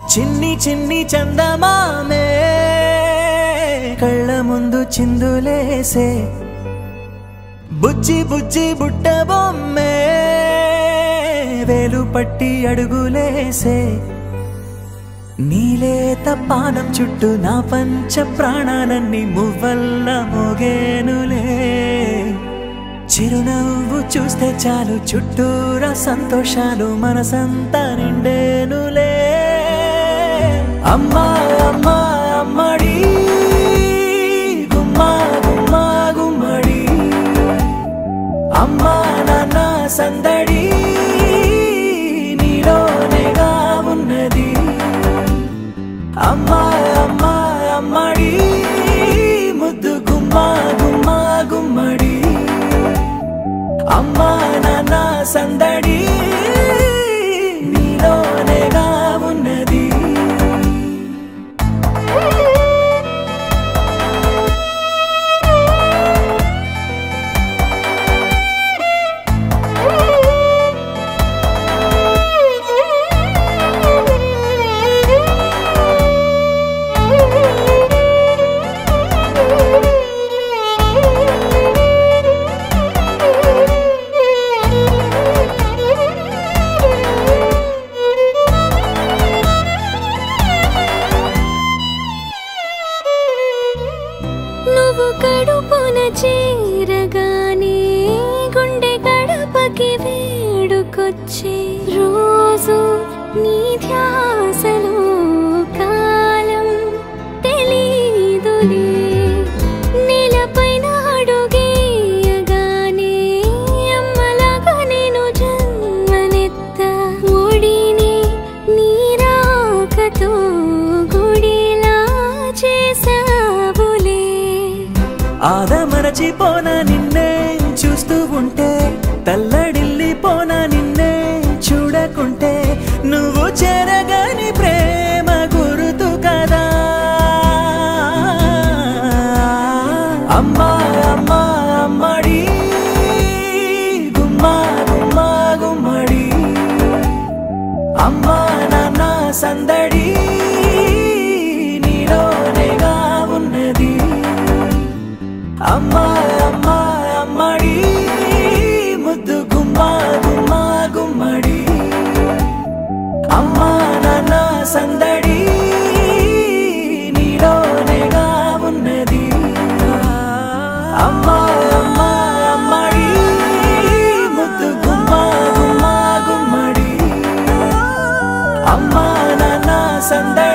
చిన్ని చిన్ని చందమామే కళ్ళ ముందు చిందులేసే బుజ్జి బుజ్జి బుట్ట బొమ్మే వేలు పట్టి అడుగులేసే నీలేత పానం చుట్టూ నా పంచ ప్రాణాలన్నీ మువ్వల్ల మోగేనులే చిరునవ్వు చూస్తే చాలు చుట్టూరా సంతోషాలు మనసంతా నిండేనులే అమ్మా అమ్మా అమ్మడి గుమ్మా గుమ్మా గుమ్మడి అమ్మా నాన్న సందడి నీలోనేగా ఉన్నది అమ్మా అమ్మా అమ్మడి ముద్దు గుమ్మా గుమ్మా గుమ్మడి అమ్మా నాన్న సందడి నీలోనేగా ఉన్నది నువ్వు కడుపున చేరగానే గుండె గడపకి వేడుకొచ్చే రోజు నీ ధ్యాసలో కాలం తెలీదులే నేలపైన అడుగేయగానే అమ్మలాగా నేను జన్మనెత్త ఒడిని నీరాకతో గుడిలా చేసావులే ఆదమరచిపోన నిన్నే చూస్తూ ఉంటే తల్లడిల్లిపోన నిన్నే చూడకుంటే నువ్వు చెరగని ప్రేమ గురుతు కదా అమ్మా అమ్మా అమ్మడి గుమ్మా గుమ్మా గుమ్మడి అమ్మా నాన్న సందడి నీలోనేగా ఉన్నది అమ్మా అమ్మా అమ్మడి ముద్దు గుమ్మా గుమ్మా గుమ్మడి అమ్మా నాన్న సందడి నీలోనేగా ఉన్నది అమ్మా అమ్మా అమ్మడి ముద్దు గుమ్మా గుమ్మా గుమ్మడి అమ్మా నాన్న సందడి